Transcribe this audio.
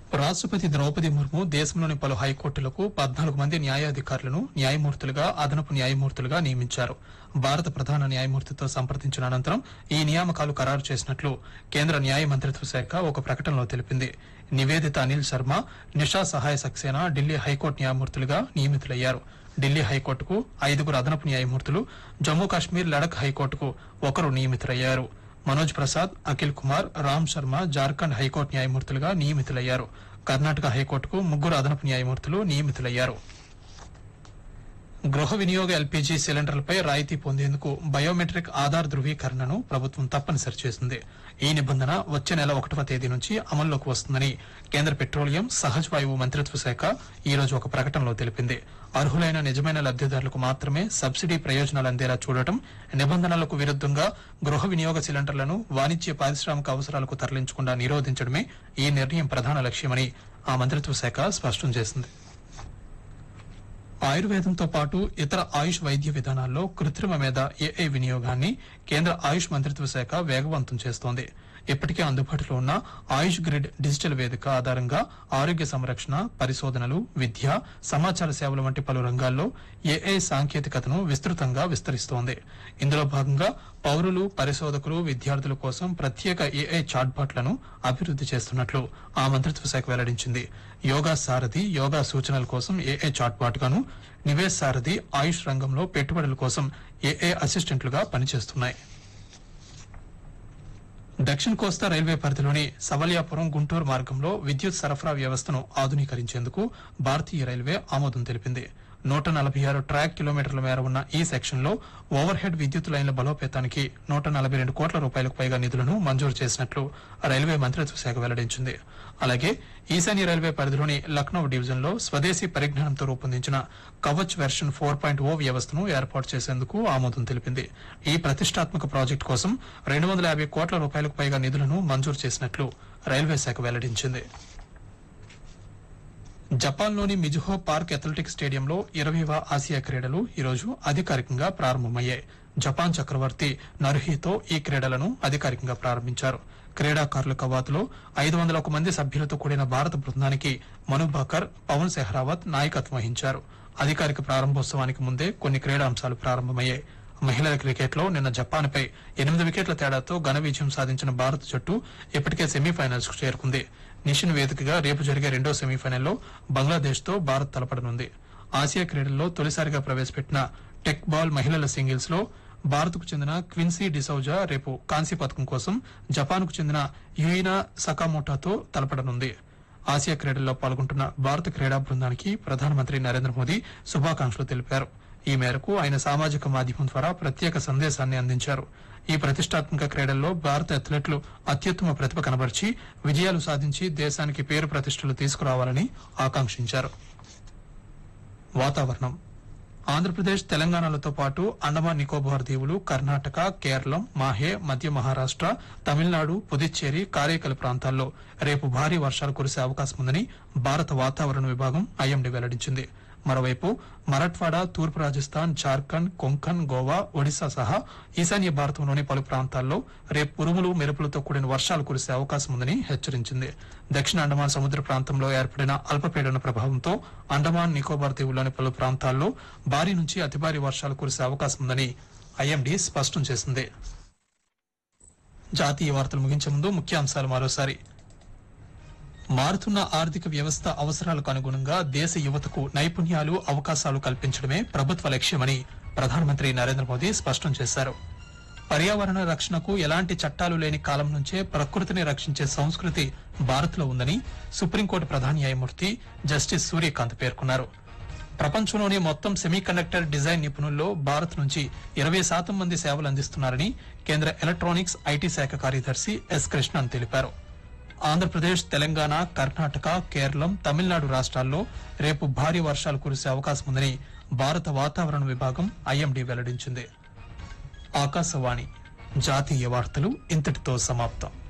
రాష్ట్రపతి ద్రౌపది ముర్ము దేశంలోని పలు హైకోర్టులకు పద్నాలుగు మంది న్యాయాధికారులను న్యాయమూర్తులుగా అదనపు న్యాయమూర్తులుగా నియమించారు భారత ప్రధాన న్యాయమూర్తితో సంప్రదించిన అనంతరం ఈ నియామకాలు ఖరారు చేసినట్లు కేంద్ర న్యాయ మంత్రిత్వ శాఖ ఒక ప్రకటనలో తెలిపింది నివేదిత అనిల్ శర్మ నిషా సహాయ సక్సేనా ఢిల్లీ హైకోర్టు న్యాయమూర్తులుగా నియమితులయ్యారు ఢిల్లీ హైకోర్టుకు ఐదుగురు అదనపు న్యాయమూర్తులు జమ్మూ కాశ్మీర్ లడక్ హైకోర్టుకు ఒకరు నియమితులయ్యారు మనోజ్ ప్రసాద్ అఖిల్ కుమార్ రామ్ శర్మ జార్ఖండ్ హైకోర్టు న్యాయమూర్తులుగా నియమితులయ్యారు కర్ణాటక హైకోర్టుకు ముగ్గురు అదనపు న్యాయమూర్తులు నియమితులయ్యారు గృహ వినియోగ ఎల్పీజీ సిలిండర్లపై రాయితీ పొందేందుకు బయోమెట్రిక్ ఆధార్ ధృవీకరణను ప్రభుత్వం తప్పనిసరి చేసింది ఈ నిబంధన వచ్చే నెల ఒకటవ తేదీ నుంచి అమల్లోకి వస్తుందని కేంద్ర పెట్రోలియం సహజ వాయువు మంత్రిత్వ శాఖ ఈ రోజు ఒక ప్రకటనలో తెలిపింది అర్హులైన నిజమైన లబ్దిదారులకు మాత్రమే సబ్సిడీ ప్రయోజనాలు అందేలా చూడటం నిబంధనలకు విరుద్దంగా గృహ వినియోగ సిలిండర్లను వాణిజ్య పారిశ్రామిక అవసరాలకు తరలించకుండా నిరోధించడమే ఈ నిర్ణయం ప్రధాన లక్ష్యమని ఆ మంత్రిత్వ శాఖ స్పష్టం చేసింది ఆయుర్వేదంతో పాటు ఇతర ఆయుష్ వైద్య విధానాల్లో కృత్రిమ మీద ఏఐ వినియోగాన్ని కేంద్ర ఆయుష్ మంత్రిత్వ శాఖ వేగవంతం చేస్తోంది ఇప్పటికే అందుబాటులో ఉన్న ఆయుష్ గ్రిడ్ డిజిటల్ వేదిక ఆధారంగా ఆరోగ్య సంరక్షణ పరిశోధనలు విద్య సమాచార సేవలు వంటి పలు రంగాల్లో ఏఐ సాంకేతికతను విస్తృతంగా విస్తరిస్తోంది ఇందులో భాగంగా పౌరులు పరిశోధకులు విద్యార్థుల కోసం ప్రత్యేక ఏఐ చాట్బాట్లను అభివృద్ది చేస్తున్నట్లు ఆ మంత్రిత్వ శాఖ వెల్లడించింది యోగా సారథి యోగా సూచనల కోసం ఏఐ చాట్బాట్ గాను నివేశ్ సారథి ఆయుష్ రంగంలో పెట్టుబడుల కోసం ఏఐ అసిస్టెంట్లుగా పనిచేస్తున్నాయి దక్షిణ కోస్తా రైల్వే పరిధిలోని సవలియాపురం గుంటూరు మార్గంలో విద్యుత్ సరఫరా వ్యవస్థను ఆధునీకరించేందుకు భారతీయ రైల్వే ఆమోదం తెలిపింది నూట నలభై ఆరు ట్రాక్ కిలోమీటర్ల మేర ఉన్న ఈ సెక్షన్ లో ఓవర్ హెడ్ విద్యుత్ లైన్ల బలోపేతానికి నూట నలభై రెండు కోట్ల రూపాయలకు పైగా నిధులను మంజూరు చేసినట్లు రైల్వే మంత్రిత్వ శాఖ వెల్లడించింది అలాగే ఈశాన్య రైల్వే పరిధిలోని లక్నో డివిజన్ లో స్వదేశీ పరిజ్ఞానంతో రూపొందించిన Kavach version four point O వ్యవస్థను ఏర్పాటు చేసేందుకు ఆమోదం తెలిపింది ఈ ప్రతిష్టాత్మక ప్రాజెక్టు కోసం రెండు వందల యాభై కోట్ల రూపాయలకు పైగా నిధులను మంజూరు చేసినట్లు రైల్వే శాఖ వెల్లడించింది జపాన్లోని మిజుహో పార్క్ అథ్లెటిక్స్ స్టేడియంలో ఇరవైవ ఆసియా క్రీడలు ఈరోజు అధికారికంగా ప్రారంభమయ్యాయి జపాన్ చక్రవర్తి నరుహితో ఈ క్రీడలను అధికారికంగా ప్రారంభించారు క్రీడాకారుల కవాతులో ఐదు వందల ఒక మంది సభ్యులతో కూడిన భారత బృందానికి మను బాకర్ పవన్ సెహ్రావత్ నాయకత్వం వహించారు అధికారిక ప్రారంభోత్సవానికి ముందే కొన్ని క్రీడాంశాలు ప్రారంభమయ్యాయి మహిళల క్రికెట్లో నిన్న జపాన్పై ఎనిమిది వికెట్ల తేడాతో ఘన విజయం సాధించిన భారత జట్టు ఇప్పటికే సెమీఫైనల్స్ కు చేరుకుంది నిషన్ వేదికగా రేపు జరిగే రెండో సెమీఫైనల్లో బంగ్లాదేశ్ తో భారత్ తలపడనుంది ఆసియా క్రీడల్లో తొలిసారిగా ప్రవేశపెట్టిన టెక్ బాల్ మహిళల సింగిల్స్ లో భారత్ కు చెందిన క్విన్సీ డిసౌజా రేపు కాంస్య పథకం కోసం జపాన్ కు చెందిన యుయినా సకామోటాతో తలపడనుంది ఆసియా క్రీడల్లో పాల్గొంటున్న భారత క్రీడా బృందానికి ప్రధానమంత్రి నరేంద్ర మోదీ శుభాకాంక్షలు తెలిపారు ఈ మేరకు ఆయన సామాజిక మాధ్యమం ద్వారా ప్రత్యేక సందేశాన్ని అందించారు ఈ ప్రతిష్టాత్మక క్రీడల్లో భారత అథ్లెట్లు అత్యుత్తమ ప్రతిభ కనబరిచి విజయాలు సాధించి దేశానికి పేరు ప్రతిష్టలు తీసుకురావాలని ఆకాంక్షించారు వాతావరణం ఆంధ్రప్రదేశ్ తెలంగాణలతో పాటు అండమాన్ నికోబార్ దీవులు కర్ణాటక కేరళం మాహే మధ్య మహారాష్ట్ర తమిళనాడు పుదుచ్చేరి కారైకల్ ప్రాంతాల్లో రేపు భారీ వర్షాలు కురిసే అవకాశం ఉందని భారత వాతావరణ విభాగం ఐఎండీ వెల్లడించింది మరోవైపు మరాఠ్వాడా తూర్పు రాజస్థాన్ జార్ఖండ్ కొంకన్ గోవా ఒడిశా సహా ఈశాన్య భారతంలోని పలు ప్రాంతాల్లో రేపు ఉరుములు మెరుపులతో కూడిన వర్షాలు కురిసే అవకాశం ఉందని హెచ్చరించింది దక్షిణ అండమాన్ సముద్ర ప్రాంతంలో ఏర్పడిన అల్పపీడన ప్రభావంతో అండమాన్ నికోబార్ దీవుల్లోని పలు ప్రాంతాల్లో భారీ నుంచి అతి భారీ వర్షాలు కురిసే అవకాశం ఉందని ఐఎండీ స్పష్టం చేసింది జాతీయ వార్తలు ముగించే ముందు ముఖ్యాంశాలు మరోసారి మారుతున్న ఆర్థిక వ్యవస్థ అవసరాలకు అనుగుణంగా దేశ యువతకు నైపుణ్యాలు అవకాశాలు కల్పించడమే ప్రభుత్వ లక్ష్యమని ప్రధానమంత్రి నరేంద్ర మోదీ స్పష్టం చేశారు పర్యావరణ రక్షణకు ఎలాంటి చట్టాలు లేని కాలం నుంచే ప్రకృతిని రక్షించే సంస్కృతి భారత్లో ఉందని సుప్రీంకోర్టు ప్రధాన న్యాయమూర్తి జస్టిస్ సూర్యకాంత్ పేర్కొన్నారు ప్రపంచంలోని మొత్తం సెమీకండక్టర్ డిజైన్ నిపుణుల్లో భారత్ నుంచి ఇరవై శాతం మంది సేవలు అందిస్తున్నారని కేంద్ర ఎలక్ట్రానిక్స్ ఐటీ శాఖ కార్యదర్శి ఎస్ కృష్ణన్ తెలిపారు ఆంధ్రప్రదేశ్ తెలంగాణ కర్ణాటక కేరళం తమిళనాడు రాష్ట్రాల్లో రేపు భారీ వర్షాలు కురిసే అవకాశం ఉందని భారత వాతావరణ విభాగం ఐఎండీ వెల్లడించింది ఆకాశవాణి జాతీయ వార్తలు ఇంతటితో సమాప్తం